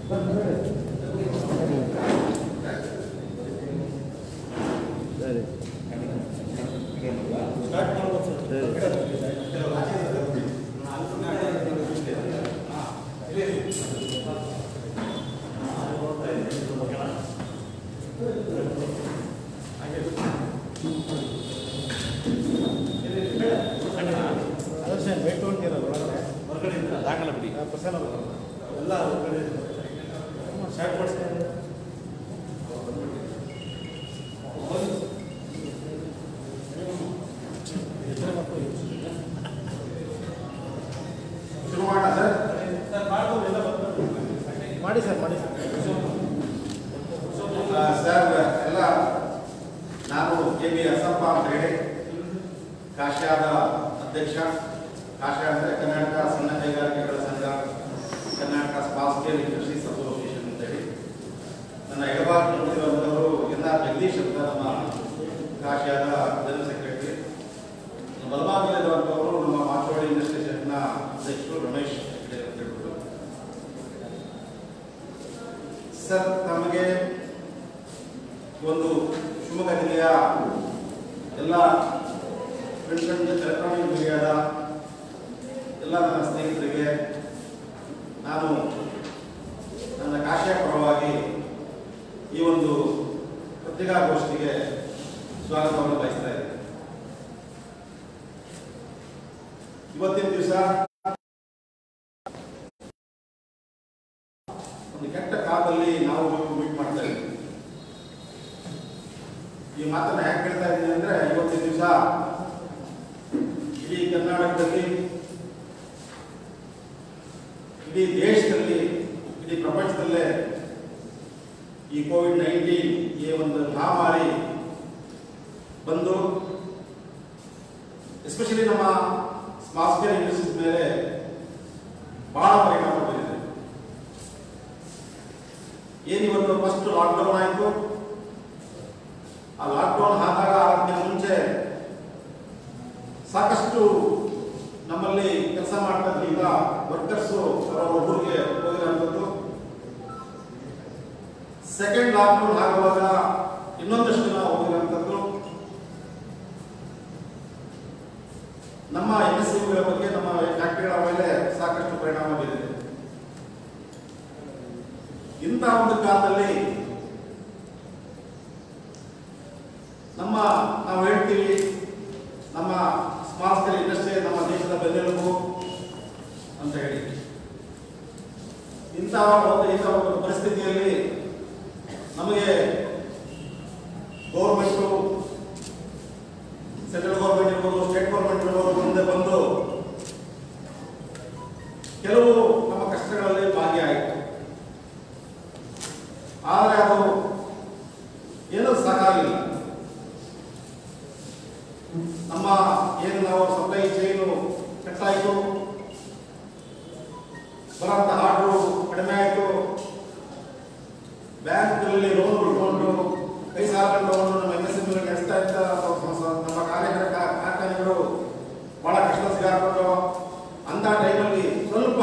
ಸರಿ ಸರಿ ದಾಖಲೆ ಬಿಡಿ ಎಲ್ಲ ಹೊರಗಡೆ ಸ್ಟಾರ್ಟ್ ಮಾಡಿಸಿ ಶುರು ಮಾಡೋಣ ಸರ್ ಸರ್ ಮಾಡ್ಬೋದು ಎಲ್ಲ ಬರ್ತಾರೆ ಮಾಡಿ ಸರ್ ಮಾಡಿ ಸರ್ ಆ, ಸರ್ ಎಲ್ಲ ನಾನು ಕೆ ಬಿ ಅಸಪ್ಪ ಅಂತ ಹೇಳಿ ಕಾಶ್ಯಾದ ಅಧ್ಯಕ್ಷ ಕಾಶ್ಯ ಅಂದರೆ ಕರ್ನಾಟಕ ಸಣ್ಣ ಕೈಗಾರಿಕೆಗಳ ಸಂಘ Karnataka small scale industries association ಅಂತ ಹೇಳಿ ನನ್ನ ಎಡಭಾಗ ನೋಡಿರುವಂಥವರು ಎನ್ ಆರ್ ಜಗದೀಶ್ ಅಂತ ನಮ್ಮ ಕಾಶ್ಯಾದ ಜನರಲ್ ಸೆಕ್ರೆಟರಿ ಬಲಭಾಗದಲ್ಲಿರುವಂಥವರು ನಮ್ಮ ಮಾಚೋಳಿ ಇಂಡಸ್ಟ್ರೀಸ್ನ ಅಧ್ಯಕ್ಷರು ರಮೇಶ್ ಹೆಗ್ಡೆ ಅಂತ ಹೇಳ್ಬಿಟ್ಟು ಸರ್ ನಮಗೆ ಒಂದು ಶಿವಮೊಗ್ಗ ಜಿಲ್ಲೆಯ ಎಲ್ಲ ಪ್ರಿಂಟ್ ಅಂಡ್ ಎಲೆಕ್ಟ್ರಾನಿಕ್ ಮೀಡಿಯಾದ ಎಲ್ಲ ನನ್ನ ಸ್ನೇಹಿತರಿಗೆ ನಾನು ನನ್ನ ಕಾಶಿಯ ಪರವಾಗಿ ಈ ಒಂದು ಪತ್ರಿಕಾಗೋಷ್ಠಿಗೆ ಸ್ವಾಗತವನ್ನು ಬಯಸ್ತಾ ಇದ್ದೇನೆ ಇವತ್ತಿನ ದಿವಸ ಒಂದು ಕೆಟ್ಟ ಕಾಲದಲ್ಲಿ ನಾವು ಮೀಟ್ ಮಾಡ್ತಾ ಇದ್ದೀವಿ ಈ ಮಾತನ್ನ ಯಾಕೆ ಹೇಳ್ತಾ ಇದ್ದೀನಿ ಅಂದ್ರೆ ಇವತ್ತಿನ ದಿವಸ ಇಡೀ ಕರ್ನಾಟಕದಲ್ಲಿ ಇಡೀ ದೇಶದಲ್ಲಿ ಇಡೀ ಪ್ರಪಂಚದಲ್ಲೇ ಈ ಕೋವಿಡ್ ನೈನ್ಟೀನ್ ಈ ಒಂದು ಮಹಾಮಾರಿ ಬಂದು ಎಸ್ಪೆಷಲಿ ನಮ್ಮ ಸ್ಮಾಲ್ ಸ್ಕೇಲ್ ಇಂಡಸ್ಟ್ರೀಸ್ ಮೇಲೆ ಬಹಳ ಪರಿಣಾಮ ಬೀರಿದೆ ಏನಿವತ್ತು ಫಸ್ಟ್ ಲಾಕ್ಡೌನ್ ಆಯಿತು ಆ ಲಾಕ್ಡೌನ್ ಆದಾಗ ಅದಕ್ಕೆ ಮುಂಚೆ ಸಾಕಷ್ಟು ನಮ್ಮಲ್ಲಿ ಕೆಲಸ ಮಾಡ್ತಾ ಈಗ ವರ್ಕರ್ಸು ಅವರ ಊರಿಗೆ ಹೋಗಿರೋಂಥದ್ದು ಸೆಕೆಂಡ್ ಲಾಕ್ಡೌನ್ ಆಗುವಾಗ ಇನ್ನೊಂದಷ್ಟು ಜನ ಹೋಗಿರೋಂಥದ್ದು ನಮ್ಮ ಎನ್ ಎಸ್ ಬಗ್ಗೆ ನಮ್ಮ ಫ್ಯಾಕ್ಟರಿಗಳ ಮೇಲೆ ಸಾಕಷ್ಟು ಪರಿಣಾಮ ಬೀರಿದೆ ಇಂತಹ ಒಂದು ಕಾಲದಲ್ಲಿ ನಮ್ಮ ನಾವು ಹೇಳ್ತೀವಿ ನಮ್ಮ ಸ್ಮಾಲ್ ಸ್ಕೇಲ್ ಇಂಡಸ್ಟ್ರಿ ನಮ್ಮ ದೇಶದ ಬೆನ್ನೆಲುಬು ಅಂತ ಹೇಳಿ ಇಂತಹ ಒಂದು ಇಂತಹ ಒಂದು ಪರಿಸ್ಥಿತಿಯಲ್ಲಿ ನಮಗೆ ಗೌರ್ಮೆಂಟು ಸೆಂಟ್ರಲ್ ಗೌರ್ಮೆಂಟ್ ಇರ್ಬೋದು ಸ್ಟೇಟ್ ಗೌರ್ಮೆಂಟ್ ಇರ್ಬೋದು ಮುಂದೆ ಬಂದು ಕೆಲವು ನಮ್ಮ ಕಷ್ಟಗಳಲ್ಲಿ ಭಾಗಿಯಾಯಿತು ಆದರೆ ಅದು ಏನೂ ಸಾಕಾಗಿಲ್ಲ ನಮ್ಮ ಏನು ನಾವು ಸಪ್ಲೈ ಚೈನು ಕಟ್ಟಾಯಿತು ಬರೋಂಥ ಆರ್ಡ್ರು ಕಡಿಮೆ ಆಯಿತು ಬ್ಯಾಂಕ್ಗಳಲ್ಲಿ ಲೋನ್ ಬಿಟ್ಕೊಂಡು ಕೈ ಸಾಲಗಳು ತಗೊಂಡು ನಮ್ಮ ಎನ್ ಎಸ್ ಎಂ ನಡೆಸ್ತಾ ಇದ್ದ ನಮ್ಮ ಕಾರ್ಯಕರ ಕಾರ್ಖಾನೆಗಳು ಬಹಳ ಕಷ್ಟ ಸಿಗಾಕೊಂಡು ಅಂತ ಟೈಮಲ್ಲಿ ಸ್ವಲ್ಪ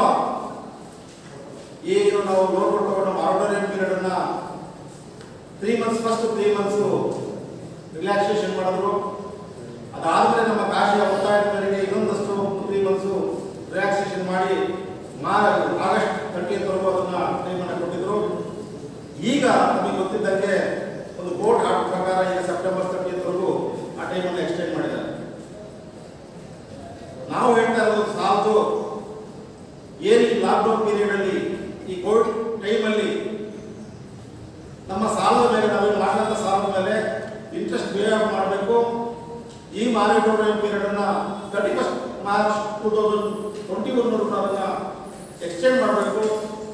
ಏನು ನಾವು ಲೋನ್ ಕೊಟ್ಟು ಮಾರ್ಡೋರಿಯಂ ಪೀರಿಯಡ್ ಅನ್ನ three months first three months relaxation ಮಾಡಿದ್ರು ಅದಾದ್ಮೇಲೆ ನಮ್ಮ ಕಾಶಿಯ ಒತ್ತಾಯದ ಮೇರೆಗೆ ಇನ್ನೊಂದಷ್ಟು ತ್ರೀ ಮಂತ್ಸು ರಿಲ್ಯಾಕ್ಸೇಷನ್ ಮಾಡಿ ಮಾ ಆಗಸ್ಟ್ ತರ್ಟಿಯತ್ವರೆಗೂ ಅದನ್ನ ಟೈಮನ್ನು ಕೊಟ್ಟಿದ್ರು ಈಗ ನಮಗೆ ಗೊತ್ತಿದ್ದಂಗೆ ಒಂದು ಕೋರ್ಟ್ ಆರ್ಡರ್ ಪ್ರಕಾರ ಈಗ ಸೆಪ್ಟೆಂಬರ್ ತರ್ಟಿಯತ್ವರೆಗೂ ಆ ಟೈಮನ್ನು ಎಕ್ಸ್ಟೆಂಡ್ ಮಾಡಿದ್ದಾರೆ ನಾವು ಹೇಳ್ತಾ ಇರೋದು ಸಾಲದು ಏನು ಈ ಲಾಕ್ಡೌನ್ ಪೀರಿಯಡ್ ಅಲ್ಲಿ ಈ ಕೋವಿಡ್ ಟೈಮಲ್ಲಿ ನಮ್ಮ ಸಾಲದ ಮೇಲೆ ನಾವೇನು ಮಾಡಿದಂಥ ಸಾಲದ ಮೇಲೆ ಇಂಟ್ರೆಸ್ಟ್ ಪೇ ಮಾಡಬೇಕು ಈ ಮಾನಿಟೋರಿಯಂ ಪೀರಿಯಡ್ ಅನ್ನ thirty first March two thousand twenty one ಅದನ್ನ ಎಕ್ಸ್ಟೆಂಡ್ ಮಾಡಬೇಕು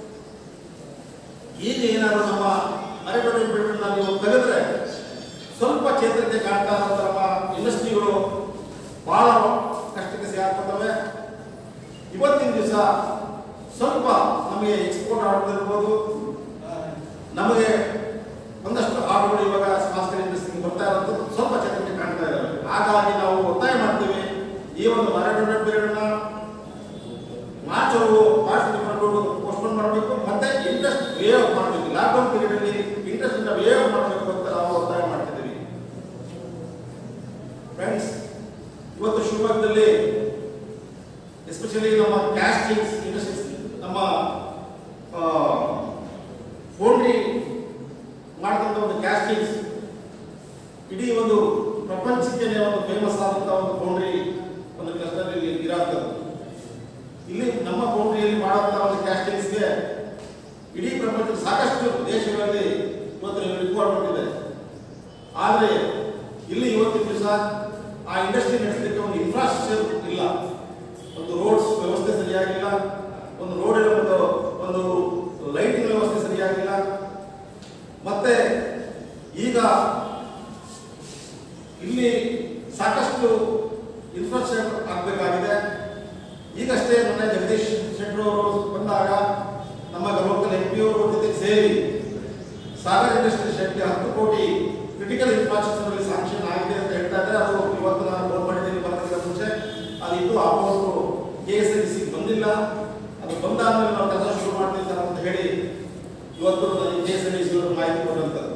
ಈಗ ಏನಾದ್ರು ನಮ್ಮ ಮಾನಿಟೋರಿಯಂ ಪೀರಿಯಡ್ ನೀವು ತೆಗೆದ್ರೆ ಸ್ವಲ್ಪ ಚೇತರಿಕೆ ಕಾಣ್ತಾ ಇರೋ ನಮ್ಮ ಇಂಡಸ್ಟ್ರಿಗಳು ಬಹಳ ಕಷ್ಟಕ್ಕೆ ಸಿಗಾಡ್ತವೆ ಇವತ್ತಿನ ದಿವಸ ಸ್ವಲ್ಪ ನಮಗೆ ಎಕ್ಸ್ಪೋರ್ಟ್ ಆರ್ಡರ್ ಇರ್ಬೋದು ನಮಗೆ ಒಂದಷ್ಟು ಆರ್ಡರ್ಗಳು ಇವಾಗ ಸ್ಮಾಸ್ಕರ್ ಇಂಡಸ್ಟ್ರಿಗೆ ಬರ್ತಾ ಇರೋದು ಸ್ವಲ್ಪ ಚೇತರಿಕೆ ಕಾಣ್ತಾ ಇದ್ದಾವೆ ಹಾಗಾಗಿ ನಾವು ಒತ್ತಾಯ ಮಾಡ್ತೀವಿ ಈ ಒಂದು ಮಾರಾಟ ಪೀರಿಯಡ್ ಅನ್ನ ಮಾರ್ಚ್ ಅವರು ಮಾರ್ಚ್ ಪೋಸ್ಟ್ಪೋನ್ ಮಾಡಬೇಕು ಮತ್ತೆ ಇಂಟ್ರೆಸ್ಟ್ ವೇವ್ ಮಾಡಬೇಕು ಲಾಕ್ಡೌನ್ ಪೀರಿಯಡ್ ಅಲ್ಲಿ ಇಂಟ್ರೆಸ್ಟ್ ಇಂದ ವೇವ್ ಮಾಡಬೇಕು ಅಂತ ನಾವು ಒತ್ತಾಯ ಮಾಡ್ತಿದ್ದೀವಿ ಫ್ರೆಂಡ್ಸ್ ಇವತ್ತು ಶಿವಮೊಗ್ಗದಲ್ಲಿ ಎಸ್ಪೆಷಲಿ ನಮ್ಮ ಕ್ಯಾಸ್ಟಿಂಗ್ಸ್ ಇಂಡಸ್ಟ್ರೀಸ್ ನಮ್ಮ ಫೋನ್ರಿ ಮಾಡಿದಂಥ ಒಂದು ಕ್ಯಾಸ್ಟಿಂಗ್ಸ್ ಇಡೀ ಒಂದು ಪ್ರಪಂಚಕ್ಕೆ ಒಂದು ಫೇಮಸ್ ಆದಂಥ ಒಂದು ಫೌಂಡ್ರಿ ಒಂದು ಕ್ಲಸ್ಟರ್ ಇರೋಂಥದ್ದು ಇಲ್ಲಿ ನಮ್ಮ ಫೌಂಡ್ರಿಯಲ್ಲಿ ಮಾಡುವಂಥ ಒಂದು ಕ್ಯಾಸ್ಟಿಂಗ್ಸ್ಗೆ ಇಡೀ ಪ್ರಪಂಚದ ಸಾಕಷ್ಟು ದೇಶಗಳಲ್ಲಿ ಇವತ್ತು ರಿಕ್ವೈರ್ಮೆಂಟ್ ಇದೆ ಆದರೆ ಇಲ್ಲಿ ಇವತ್ತಿನ ದಿವಸ ಆ ಇಂಡಸ್ಟ್ರಿ ನಡೆಸಲಿಕ್ಕೆ ಒಂದು ಇನ್ಫ್ರಾಸ್ಟ್ರಕ್ಚರ್ ಇಲ್ಲ ಒಂದು ರೋಡ್ಸ್ ವ್ಯವಸ್ಥೆ ಸರಿಯಾಗಿಲ್ಲ ಒಂದು ರೋಡ್ ಒಂದು ಒಂದು ಲೈಟಿಂಗ್ ವ್ಯವಸ್ಥೆ ಸರಿಯಾಗಿಲ್ಲ ಮತ್ತೆ ಈಗ ಇಲ್ಲಿ ಸಾಕಷ್ಟು ಇನ್ಫ್ರಾಸ್ಟ್ರಕ್ಚರ್ ಆಗಬೇಕಾಗಿದೆ ಈಗಷ್ಟೇ ಮೊನ್ನೆ ಜಗದೀಶ್ ಶೆಟ್ಟರ್ ಅವರು ಬಂದಾಗ ನಮ್ಮ ಲೋಕಲ್ ಎಂ ಪಿ ಅವರು ಜೊತೆ ಸೇರಿ ಸಾಗರ್ ಇಂಡಸ್ಟ್ರಿ ಶೆಟ್ಟಿ ಹತ್ತು ಕೋಟಿ ಕ್ರಿಟಿಕಲ್ ಇನ್ಫ್ರಾಸ್ಟ್ರಕ್ಚರ್ ಅಲ್ಲಿ ಸ್ಯಾಂಕ್ಷನ್ ಆಗಿದೆ ಅಂತ ಹೇಳ್ತಾ ಇದ್ದಾರೆ ಅದು ಇವತ್ತು ನಾನು ಫೋನ್ ಮಾಡಿದ್ದೀನಿ ಬರೋದಕ್ಕಿಂತ ಮುಂಚೆ ಅದು ಇನ್ನೂ ಆ amount K S L C ಬಂದಿಲ್ಲ ಅದು ಬಂದಾದ್ಮೇಲೆ ನಾವು ಕೆಲಸ ಶುರು ಮಾಡ್ತೀವಿ ಸರ್ ಅಂತ ಹೇಳಿ ಇವತ್ತು ಕೆ ಎಸ್ ಎಲ್ ಸಿ ಮಾಹಿತಿ ಕೊಟ್ಟಂಥದ್ದು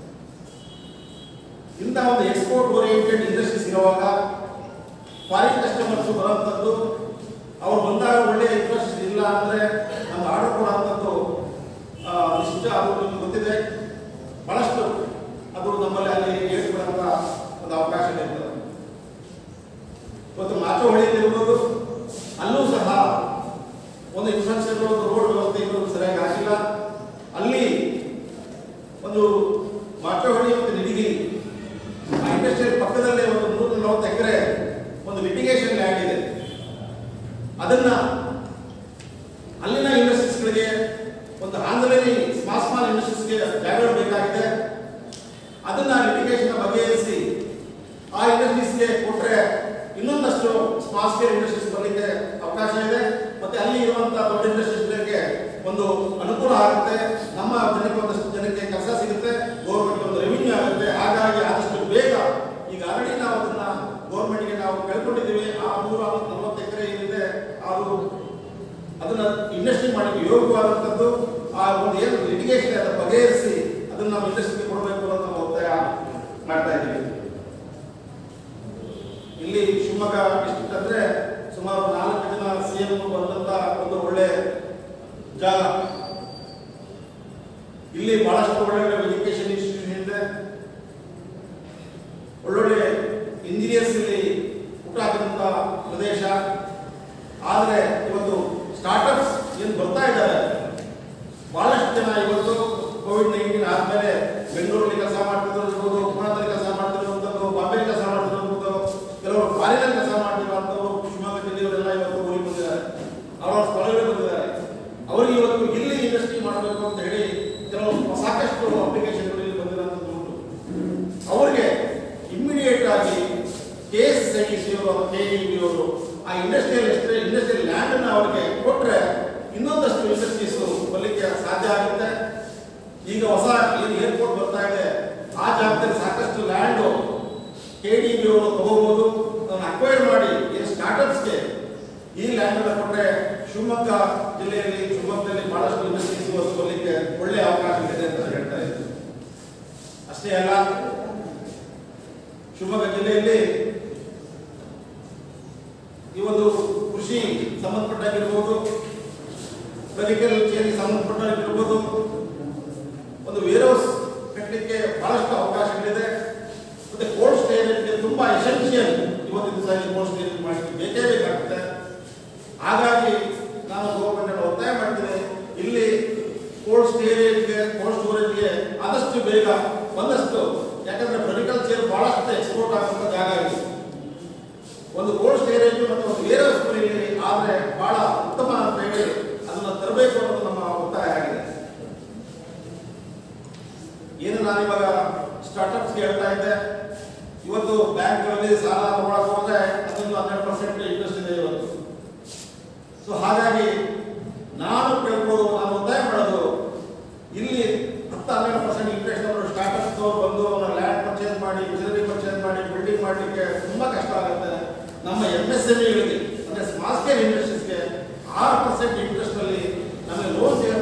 ಇಂಥ ಒಂದು ಎಕ್ಸ್ಪೋರ್ಟ್ ಓರಿಯೆಂಟೆಡ್ ಇಂಡಸ್ಟ್ರೀಸ್ ಇರುವಾಗ ಫಾರಿನ್ ಕಸ್ಟಮರ್ಸ್ ಬರುವಂಥದ್ದು ಅವ್ರು ಬಂದಾಗ ಒಳ್ಳೆ ಇನ್ಫ್ರಾಸ್ಟ್ರಕ್ಚರ್ ಇಲ್ಲ ಅಂದರೆ ನಮ್ಗೆ ಆರ್ಡರ್ ಕೊಡುವಂಥದ್ದು ಆ, ನಿಶ್ಚಿತ ಅದು ನಿಮ್ಗೆ ಗೊತ್ತಿದೆ ಬಹಳಷ್ಟು ಅದು ನಮ್ಮಲ್ಲಿ ಅಲ್ಲಿ ಹೇಳ್ಕೊಳ್ಳುವಂಥ ಒಂದು ಅವಕಾಶ ಇರ್ತದೆ ಇವತ್ತು ಮಾಚೋಹಳ್ಳಿಯಲ್ಲಿ ಇರ್ಬೋದು ಅಲ್ಲೂ ಸಹ ಒಂದು ಇನ್ಫ್ರಾಸ್ಟ್ರಕ್ಚರ್ ಒಂದು ರೋಡ್ ವ್ಯವಸ್ಥೆ ಇರೋದು ಸರಿಯಾಗಿ ಆಗಿಲ್ಲ ಅಲ್ಲಿ ಒಂದು ಮಾಚೋಹಳ್ಳಿ ಮತ್ತು ನಿಡಿಗಿರಿ ಆ ಇಂಡಸ್ಟ್ರಿಯಲ್ ಪಕ್ಕದಲ್ಲೇ ಒಂದು ನೂರ ನಲವತ್ತು ಎಕರೆ ಒಂದು ಲಿಟಿಗೇಷನ್ ಲ್ಯಾಂಡ್ ಇದೆ ಅದನ್ನ ಅಲ್ಲಿನ ಇಂಡಸ್ಟ್ರೀಸ್ಗಳಿಗೆ ಒಂದು ಆಂಧ್ರದಲ್ಲಿ ಸ್ಮಾಲ್ ಸ್ಮಾಲ್ ಇಂಡಸ್ಟ್ರೀಸ್ಗೆ ಜಾಗಗಳು ಬೇಕಾಗಿದೆ ಅದನ್ನ ಲಿಟಿಗೇಷನ್ ಬಗೆಹರಿಸಿ ಆ ಇಂಡಸ್ಟ್ರೀಸ್ಗೆ ಕೊಟ್ರೆ ಇನ್ನೊಂದಷ್ಟು ಸ್ಮಾಲ್ ಸ್ಕೇಲ್ ಇಂಡಸ್ಟ್ರೀಸ್ ಬರಲಿಕ್ಕೆ ಅವಕಾಶ ಇದೆ ಮತ್ತೆ ಅಲ್ಲಿ ಇರುವಂತಹ ದೊಡ್ಡ ಇಂಡಸ್ಟ್ರೀಸ್ಗಳಿಗೆ ಒಂದು ಅನುಕೂಲ ಆಗುತ್ತೆ ನಮ್ಮ ಜನಕ್ಕೆ ಒಂದಷ್ಟು ಜನಕ್ಕೆ ಕೆಲಸ ಸಿಗುತ್ತೆ ಗೌರ್ಮೆಂಟ್ ಒಂದು ರೆವಿನ್ಯೂ ಆಗುತ್ತೆ ಹಾಗಾಗಿ ಆದಷ್ಟು ಬೇಗ ಈಗ ಆಲ್ರೆಡಿ ನಾವು ಅದನ್ನ ಗೌರ್ಮೆಂಟ್ಗೆ ನಾವು ಕೇಳ್ಕೊಂಡಿದ್ದೀವಿ ಆ ನೂರ ನಲವತ್ತು ಎಕರೆ ಏನಿದೆ ಅದು ಅದನ್ನ ಇಂಡಸ್ಟ್ರಿ ಮಾಡಲಿಕ್ಕೆ ಯೋಗ್ಯವಾದಂಥದ್ದು ಆ ಒಂದು ಏನು ಲಿಟಿಗೇಷನ್ ಅದನ್ನ ಬಗೆಹರಿಸಿ ಅದನ್ನ ನಾವು ಇಂಡಸ್ಟ್ರಿಗೆ ಕೊಡಬೇಕು ಅನ್ನೋ ನಾವು ಒತ್ತಾಯ ಮಾಡ್ತಾ ಇದ್ದೀವಿ ಇಲ್ಲಿ ಶಿವಮೊಗ್ಗ ಡಿಸ್ಟ್ರಿಕ್ಟ್ ಅಂದ್ರೆ ಸುಮಾರು ನಾಲ್ಕು ಜನ ಸಿಎಂ ಬಂದಂತ ಒಂದು ಒಳ್ಳೆ ಜಾಗ ಇಲ್ಲಿ ಬಹಳಷ್ಟು ಒಳ್ಳೆ ಎಜುಕೇಶನ್ ಇನ್ಸ್ಟಿಟ್ಯೂಷನ್ ಇದೆ ಒಳ್ಳೊಳ್ಳೆ ಇಂಜಿನಿಯರ್ಸ್ ಇಲ್ಲಿ ಹುಟ್ಟಾಕಂತ ಪ್ರದೇಶ ಆದರೆ ಇವತ್ತು ಸ್ಟಾರ್ಟ್ಅಪ್ಸ್ ಏನು ಬರ್ತಾ ಇದ್ದಾರೆ ಬಹಳಷ್ಟು ಜನ ಇವತ್ತು ಕೋವಿಡ್ ನೈನ್ಟೀನ್ ಆದ್ಮೇಲೆ ಬೆಂಗಳೂರಲ್ಲಿ ಕೆಲಸ ಮಾಡ್ತಿದ್ರು ಇರ್ಬೋದು ಪುಣಾದಲ್ಲಿ ಕೆಲಸ ಮಾಡ್ತಿರುವಂಥದ್ದು ಬಾಂಬೆ ಕೆಲಸ ಮಾಡ್ತಿರುವಂಥದ್ದು ಕೆಲವರು ಫಾರಿನಲ್ಲಿ ಕೆಲಸ ಮಾಡ್ತಿರುವಂಥವ್ರು ಶಿವಮೊಗ್ಗ ಜಿಲ್ಲೆಯವರೆಲ್ಲ ಇವತ್ತು ಊರಿಗೆ ಬಂದಿದ್ದಾರೆ ಅವರ ಸ್ಥಳಗಳಿಗೆ ಬಂದಿದ್ದಾರೆ ಅವರಿಗೆ ಇವತ್ತು ಇಲ್ಲಿ ಇಂಡಸ್ಟ್ರಿ ಮಾಡಬೇಕು ಅಂತ ಹೇಳಿ ಕೆಲವು ಸಾಕಷ್ಟು ಅಪ್ಲಿಕೇಶನ್ಗಳು ಇಲ್ಲಿ ಬಂದಿರೋಂಥದ್ದು ಉಂಟು ಅವ್ರಿಗೆ ಇಮ್ಮಿಡಿಯೇಟ್ ಆಗಿ ಕೆ ಎಸ್ ಐ ಸಿ ಅವರು ಕೆ ಇ ಅವರು ಆ ಇಂಡಸ್ಟ್ರಿಯಲ್ ಎಸ್ಟೇ ಇಂಡಸ್ಟ್ರಿಯಲ್ ಲ್ಯಾಂಡ್ ಅನ್ನ ಅವರಿಗೆ ಕೊಟ್ರೆ ಇನ್ನೊಂದಷ್ಟು ಇಂಡಸ್ಟ್ರೀಸ್ ಬರ್ಲಿಕ್ಕೆ ಸಾಧ್ಯ ಆಗುತ್ತೆ ಈಗ ಹೊಸ ಏನು ಏರ್ಪೋರ್ಟ್ ಬರ್ತಾ ಇದೆ ಆ ಜಾಗದಲ್ಲಿ ಸಾಕಷ್ಟು ಲ್ಯಾಂಡ್ ಕೆ ಡಿ ಬಿ ಅವರು ತಗೋಬಹುದು ಅದನ್ನು ಅಕ್ವೈರ್ ಮಾಡಿ ಏನು ಸ್ಟಾರ್ಟ್ಅಪ್ಸ್ಗೆ ಈ ಲ್ಯಾಂಡ್ ಅನ್ನ ಕೊಟ್ರೆ ಶಿವಮೊಗ್ಗ ಜಿಲ್ಲೆಯಲ್ಲಿ ಶಿವಮೊಗ್ಗದಲ್ಲಿ ಬಹಳಷ್ಟು ಇಂಡಸ್ಟ್ರೀಸ್ ಇವತ್ತು ಬರ್ಲಿಕ್ಕೆ ಒಳ್ಳೆ ಅವಕಾಶ ಇದೆ ಅಂತ ಹೇಳ್ತಾ ಇದ್ದಾರೆ ಅಷ್ಟೇ ಅಲ್ಲ ಶಿವಮೊಗ್ಗ ಜಿಲ್ಲೆಯಲ್ಲಿ ಈ ಒಂದು ಕೃಷಿ ಸಂಬಂಧಪಟ್ಟಾಗಿರ್ಬೋದು ಅಗ್ರಿಕಲ್ಚರ್ಗೆ ಸಂಬಂಧಪಟ್ಟಾಗಿರ್ಬೋದು ಒಂದು ವೇರ್ ಹೌಸ್ ಕಟ್ಟಲಿಕ್ಕೆ ಬಹಳಷ್ಟು ಅವಕಾಶಗಳಿದೆ ಮತ್ತೆ ಕೋಲ್ಡ್ ಸ್ಟೋರೇಜ್ಗೆ ತುಂಬಾ ಎಸೆನ್ಷಿಯಲ್ ಇವತ್ತಿನ ದಿವಸ ಕೋಲ್ಡ್ ಸ್ಟೋರೇಜ್ ಮಾಡಲಿಕ್ಕೆ ಬೇಕೇ ಬೇಕಾಗುತ್ತೆ ಹಾಗಾಗಿ ನಾನು ಗೌರ್ಮೆಂಟ್ ಒತ್ತಾಯ ಮಾಡ್ತೀನಿ ಇಲ್ಲಿ ಕೋಲ್ಡ್ ಸ್ಟೋರೇಜ್ಗೆ ಕೋಲ್ಡ್ ಸ್ಟೋರೇಜ್ಗೆ ಆದಷ್ಟು ಬೇಗ ಒಂದಷ್ಟು ಯಾಕಂದ್ರೆ ಅಗ್ರಿಕಲ್ಚರ್ ಬಹಳಷ್ಟು ಎಕ್ಸ್ಪೋರ್ಟ್ ಆಗುವಂತ ಜಾಗ ಇದೆ ಒಂದು ಕೋಲ್ಡ್ ಸ್ಟೋರೇಜ್ ಮತ್ತು ಒಂದು ವೇರ್ ಹೌಸ್ ಇಲ್ಲಿ ಆದ್ರೆ ಬಹಳ ಉತ್ತಮ ಅಂತ ಹೇಳಿ ಅದನ್ನ ತರಬೇಕು ಅನ್ನೋದು ನಮ್ಮ ಒತ್ತಾಯ ಆಗಿದೆ ಏನು ನಾನು ಇವಾಗ ಸ್ಟಾರ್ಟ್ಅಪ್ಸ್ ಹೇಳ್ತಾ ಇದ್ದೆ ಇವತ್ತು ಬ್ಯಾಂಕ್ಗಳಲ್ಲಿ ಸಾಲ ತಗೊಳಕ್ ಹೋದ್ರೆ ಅದೊಂದು ಹನ್ನೆರಡು ಪರ್ಸೆಂಟ್ ಇಂಟ್ರೆಸ್ಟ್ ಇದೆ ಇವತ್ತು ಸೊ ಹಾಗಾಗಿ ನಾನು ಕೇಳ್ಬೋದು ನಾನು ಒತ್ತಾಯ ಮಾಡೋದು ಇಲ್ಲಿ ಹತ್ತು ಹನ್ನೆರಡು ಪರ್ಸೆಂಟ್ ಇಂಟ್ರೆಸ್ಟ್ ಅವರು ಸ್ಟಾರ್ಟ್ಅಪ್ಸ್ ಅವರು ಬಂದು ಅವರ ಲ್ಯಾಂಡ್ ಪರ್ಚೇಸ್ ಮಾಡಿ ಮಿಷನರಿ ಪರ್ಚೇಸ್ ಮಾಡಿ ಬಿಲ್ಡಿಂಗ್ ಮಾಡಲಿಕ್ಕೆ ತುಂಬಾ ಕಷ್ಟ ಆಗುತ್ತೆ ನಮ್ಮ ಎಂ ಎಸ್ ಎಂ ಇಗಳಿಗೆ ಅಂದ್ರೆ ಸ್ಮಾಲ್ ಸ್ಕೇಲ್ ಇಂಡಸ್ಟ್ರೀಸ್ಗೆ ಆರು ಪರ್ಸೆಂಟ್ ಇಂಟ್ರೆಸ್ಟ್ ಅಲ್ಲಿ ನಮಗೆ ಲೋನ್ ಸಿಗೋ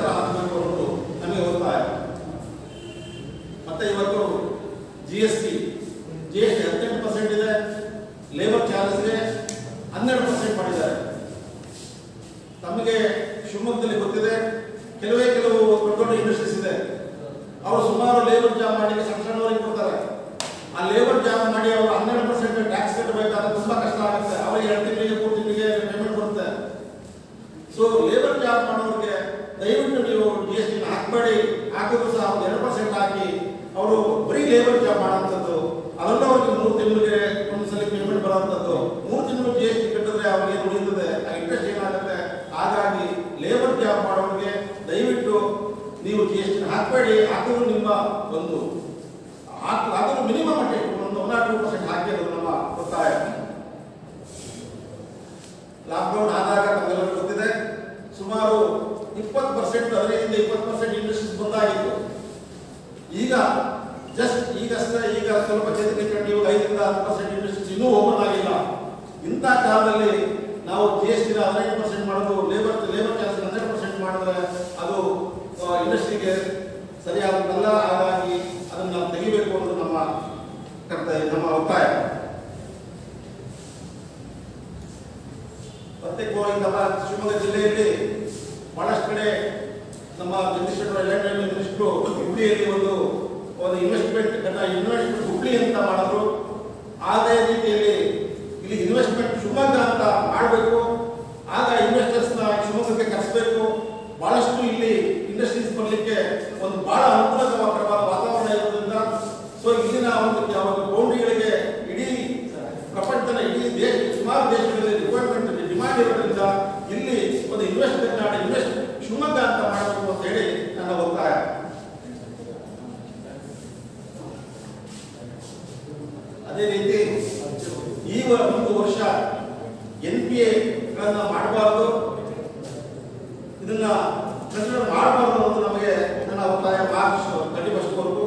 ತಮಗೆ ಶಿವಮೊಗ್ಗದಲ್ಲಿ ಗೊತ್ತಿದೆ ಕೆಲವೇ ಕೆಲವು ದೊಡ್ಡ ದೊಡ್ಡ ಇಂಡಸ್ಟ್ರೀಸ್ ಇದೆ ಅವರು ಸುಮಾರು ಲೇಬರ್ ಜಾಬ್ ಮಾಡಲಿಕ್ಕೆ ಸಣ್ಣ ಸಣ್ಣವರಿಗೆ ಕೊಡ್ತಾರೆ ಆ ಲೇಬರ್ ಜಾಬ್ ಮಾಡಿ ಅವರು ಹನ್ನೆರಡು ಪರ್ಸೆಂಟ್ ಟ್ಯಾಕ್ಸ್ ಕಟ್ಟಬೇಕಾದ್ರೆ ತುಂಬಾ ಕಷ್ಟ ಆಗುತ್ತೆ ಅವರಿಗೆ ಎರಡು ತಿಂಗಳಿಗೆ ಮೂರು ತಿಂಗಳಿಗೆ ಪೇಮೆಂಟ್ ಬರುತ್ತೆ ಸೊ ಲೇಬರ್ ಜಾಬ್ ಮಾಡೋರಿಗೆ ದಯವಿಟ್ಟು ನೀವು ಜಿ ಎಸ್ ಟಿ ಹಾಕಬೇಡಿ ಹಾಕಿದ್ರು ಸಹ ಒಂದು ಎರಡು ಪರ್ಸೆಂಟ್ ಹಾಕಿ ಅವರು ಬರೀ ಲೇಬರ್ ಜಾಬ್ ಮಾಡೋಂಥದ್ದು ಅದೆಲ್ಲ ಅವ್ರಿಗೆ ಮೂರು ತಿಂಗಳಿಗೆ ಒಂದ್ಸಲಿ ಪೇಮೆಂಟ್ ಬರೋಂಥದ್ದು ಮೂರು ತಿಂಗಳು ಜಿ ಎಸ್ ಟಿ ಕಟ್ಟಿದ್ರೆ ಅವ್ರಿಗೆ ಏನು ಉಳಿಯುತ್ತದೆ ಆ ಇಂಟ್ರೆಸ್ಟ್ ಏನಾಗುತ್ತೆ ಹಾಗಾಗಿ ಲೇಬರ್ ಜಾಬ್ ಮಾಡೋರಿಗೆ ದಯವಿಟ್ಟು ನೀವು ಜಿ ಎಸ್ ಟಿ ಹಾಕಬೇಡಿ ಹಾಕಿದ್ರು ನಿಮ್ಮ ಒಂದು ಹಾಕ್- ಅದನ್ನು ಮಿನಿಮಮ್ ಅಟ್ಟೆ ಒಂದು ಒನ್ ಆರ್ ಟೂ ಪರ್ಸೆಂಟ್ ಹಾಕಿ ಅದು ನಮ್ಮ ಒತ್ತಾಯ ಲಾಕ್ಡೌನ್ ಆದಾಗ ನಮಗೆಲ್ಲರಿಗೂ ಗೊತ್ತಿದೆ ಸುಮಾರು ಇಪ್ಪತ್ತು ಪರ್ಸೆಂಟ್ ಹದಿನೈದರಿಂದ ಇಪ್ಪತ್ತು ಪರ್ಸೆಂಟ್ ಇಂಡಸ್ಟ್ರೀಸ್ ಬಂದಾಗಿತ್ತು ಈಗ ಜಸ್ಟ್ ಈಗಷ್ಟೇ ಈಗ ಸ್ವಲ್ಪ ಚೇತರಿಕೆ ಇವಾಗ ಐದರಿಂದ ಹತ್ತು ಪರ್ಸೆಂಟ್ ಇಂಡಸ್ಟ್ರೀಸ್ ಇನ್ನೂ ಓಪನ್ ಆಗಿಲ್ಲ ಇಂಥ ಕಾಲದಲ್ಲಿ ನಾವು ಜಿ ಎಸ್ ಟಿನ ಹದಿನೈದು ಪರ್ಸೆಂಟ್ ಮಾಡೋದು labour labour charge hundred percent ಮಾಡಿದ್ರೆ ಅದು ಇಂಡಸ್ಟ್ರಿಗೆ ಸರಿಯಾದಲ್ಲ ಹಾಗಾಗಿ ಅದನ್ನು ನಾವು ತೆಗಿಬೇಕು ಅನ್ನೋದು ನಮ್ಮ ಕರ್ತವ್ಯ ನಮ್ಮ ಒತ್ತಾಯ ಮತ್ತೆ ಕೋ- ನಮ್ಮ ಶಿವಮೊಗ್ಗ ಜಿಲ್ಲೆಯಲ್ಲಿ ಬಹಳಷ್ಟು ಕಡೆ ನಮ್ಮ ಜಗದೀಶ್ ಶೆಟ್ಟರ್ ಎಲೆಕ್ಟ್ರಾನಿಕ್ ಮಿನಿಸ್ಟ್ರು ಹುಬ್ಳಿಯಲ್ಲಿ ಒಂದು ಒಂದು ಇನ್ವೆಸ್ಟ್ಮೆಂಟ್ ಇನ್ವೆಸ್ಟ್ಮೆಂಟ್ ಹುಬ್ಳಿ ಅಂತ ಮಾಡಿದ್ರು ಅದೇ ರೀತಿಯಲ್ಲಿ ಇಲ್ಲಿ ಇನ್ವೆಸ್ಟ್ಮೆಂಟ್ ಶಿವಮೊಗ್ಗ ಅಂತ ಮಾಡಬೇಕು ಆಗ ಇನ್ವೆಸ್ಟರ್ಸ್ನ ಶಿವಮೊಗ್ಗಕ್ಕೆ ಕರೆಸಬೇಕು ಬಹಳಷ್ಟು ಇಲ್ಲಿ ಇಂಡಸ್ಟ್ರೀಸ್ ಬರಲಿಕ್ಕೆ ಒಂದು ಬಹಳ ಅನುಕೂಲಕರವಾದ ವಾತಾವರಣ ಇರೋದ್ರಿಂದ ಸೊ ಇಲ್ಲಿನ ಒಂದು ಒಂದು ಬೌಂಡ್ರಿಗಳಿಗೆ ಇಡೀ ಪ್ರಪಂಚದ ಇಡೀ ದೇಶ ಸುಮಾರು ದೇಶಗಳಲ್ಲಿ ರಿಕ್ವೈರ್ಮೆಂಟ್ ಡಿಮಾಂಡ್ ಇರೋದ್ರಿಂದ ಇಲ್ಲಿ ಒಂದು ಇನ್ವೆಸ್ಟ್ಮೆಂಟ್ ಮಾಡಿ ಇನ್ವೆಸ್ಟ್ ಶಿವಮೊಗ್ಗ ಅಂತ ಮಾಡಬೇಕು ಅಂತ ಹೇಳಿ ನನ್ನ ಒತ್ತಾಯ ಅದೇ ರೀತಿ ಈ ವ- ಒಂದು ವರ್ಷ ಎನ್ ಪಿ ಎಗಳನ್ನ ಮಾಡಬಾರ್ದು ಇದನ್ನ ಕನ್ಸಿಡರ್ ಮಾಡಬಾರ್ದು ಅನ್ನೋದು ನಮಗೆ ನನ್ನ ಒತ್ತಾಯ ಮಾರ್ಚ್ ತರ್ಟಿ ಫಸ್ಟ್ವರೆಗೂ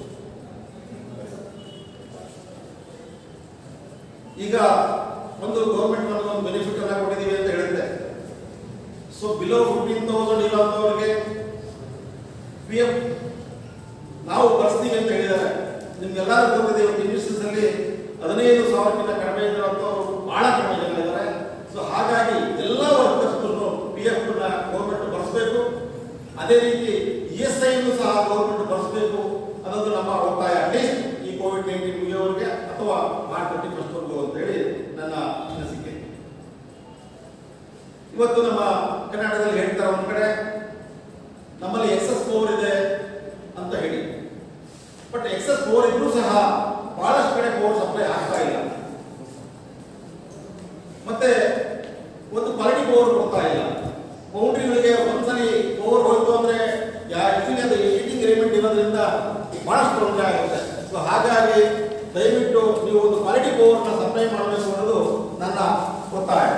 ಈಗ ಒಂದು ಗೌರ್ಮೆಂಟ್ ನಮಗೆ ಒಂದು ಬೆನಿಫಿಟ್ ಅನ್ನ ಕೊಟ್ಟಿದ್ದೀವಿ ಅಂತ ಹೇಳಿದ್ದೆ ಸೊ ಬಿಲೋ ಫಿಫ್ಟೀನ್ ತೌಸಂಡ್ ಇರೋಂಥವ್ರಿಗೆ ಪಿ ಎಫ್ ನಾವು ಬರ್ಸ್ತೀವಿ ಅಂತ ಹೇಳಿದ್ದಾರೆ ನಿಮ್ಗೆಲ್ಲರೂ ಗೊತ್ತಿದೆ ಇವತ್ತು ಇಂಡಸ್ಟ್ರೀಸ್ ಅಲ್ಲಿ ಹದಿನೈದು ಸಾವಿರಕ್ಕಿಂತ ಕಡಿಮೆ ಇರೋಂಥವ್ರು ಬಹಳ ಕಡಿಮೆ ಜನ ಇದ್ದಾರೆ ಸೊ ಹಾಗಾಗಿ ಎಲ್ಲ ವರ್ಕರ್ಸ್ಗೂ ಪಿ ಎಫ್ ಗೌರ್ಮೆಂಟ್ ಬರ್ಸ್ಬೇಕು ಅದೇ ರೀತಿ ಇ ಎಸ್ ಐನು ಸಹ ಗೌರ್ಮೆಂಟ್ ಬರ್ಸ್ಬೇಕು ಅನ್ನೋದು ನಮ್ಮ ಒತ್ತಾಯ ಅಟ್ಲೀಸ್ಟ್ ಈ ಕೋವಿಡ್ ನೈನ್ಟೀನ್ ಮುಗಿಯೋವರೆಗೆ ಅಥವಾ ಮಾರ್ಚ್ ತರ್ಟಿ ಫಸ್ಟ್ವರೆಗೂ ಅಂತ ಹೇಳಿ ನನ್ನ ಅನಿಸಿಕೆ ಇವತ್ತು ನಮ್ಮ ಕರ್ನಾಟಕದಲ್ಲಿ ಹೇಳ್ತಾರೆ ಒಂದ್ ಕಡೆ ನಮ್ಮಲ್ಲಿ ಎಕ್ಸಸ್ ಪವರ್ ಇದೆ ಅಂತ ಹೇಳಿ ಬಟ್ ಎಕ್ಸಸ್ ಪವರ್ ಇದ್ರೂ ಸಹ ಬಹಳಷ್ಟು ಕಡೆ ಪವರ್ ಸಪ್ಲೈ ಆಗ್ತಾ ಇಲ್ಲ ಮತ್ತೆ ಒಂದು ಕ್ವಾಲಿಟಿ ಪವರ್ ಕೊಡ್ತಾ ಇಲ್ಲ ಬೌಂಡ್ರಿಗಳಿಗೆ ಒಂದ್ಸಲಿ ಪವರ್ ಹೋಯ್ತು ಅಂದ್ರೆ ಆಕ್ಚುಲಿ ಅದು ಈಟಿಂಗ್ ಅಗ್ರಿಮೆಂಟ್ ಇರೋದ್ರಿಂದ ಬಹಳಷ್ಟು ತೊಂದರೆ ಆಗುತ್ತೆ ಸೊ ಹಾಗಾಗಿ ದಯವಿಟ್ಟು ನೀವು ಒಂದು ಕ್ವಾಲಿಟಿ ಪವರ್ನ ಸಪ್ಲೈ ಮಾಡಬೇಕು ಅನ್ನೋದು ನನ್ನ ಒತ್ತಾಯ